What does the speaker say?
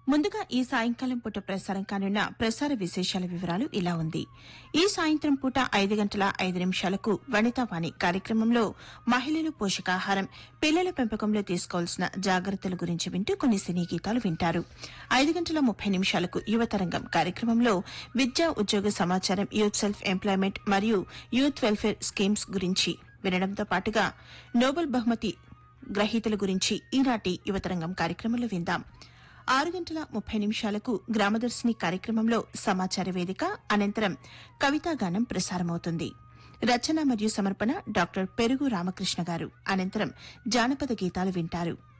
ముందుగా ఈ సాయంకాలం పూట ప్రసారం కానున్న ప్రసార విశేషాల వివరాలు ఇలా ఉంది ఈ సాయంత్రం పూట ఐదు గంటల ఐదు నిమిషాలకు వనితావాణి కార్యక్రమంలో మహిళలు పోషకాహారం పిల్లల పెంపకంలో తీసుకోవాల్సిన జాగ్రత్తల గురించి వింటూ కొన్ని సినీ గీతాలు వింటారు ఐదు గంటల ముప్పై నిమిషాలకు యువతరంగం కార్యక్రమంలో విద్యా ఉద్యోగ సమాచారం యూత్ సెల్ఫ్ ఎంప్లాయ్మెంట్ మరియు యూత్ వెల్ఫేర్ స్కీమ్స్ గురించి వినడంతో పాటుగా నోబెల్ బహుమతి గ్రహీతల గురించి ఈనాటి యువతరంగం కార్యక్రమంలో విందాం ఆరు గంటల ముప్పై నిమిషాలకు గ్రామదర్శిని కార్యక్రమంలో సమాచార వేదిక అనంతరం కవితాగానం ప్రసారమవుతుంది రచన మరియు సమర్పణ డాక్టర్ పెరుగు రామకృష్ణ గారు అనంతరం జానపద గీతాలు వింటారు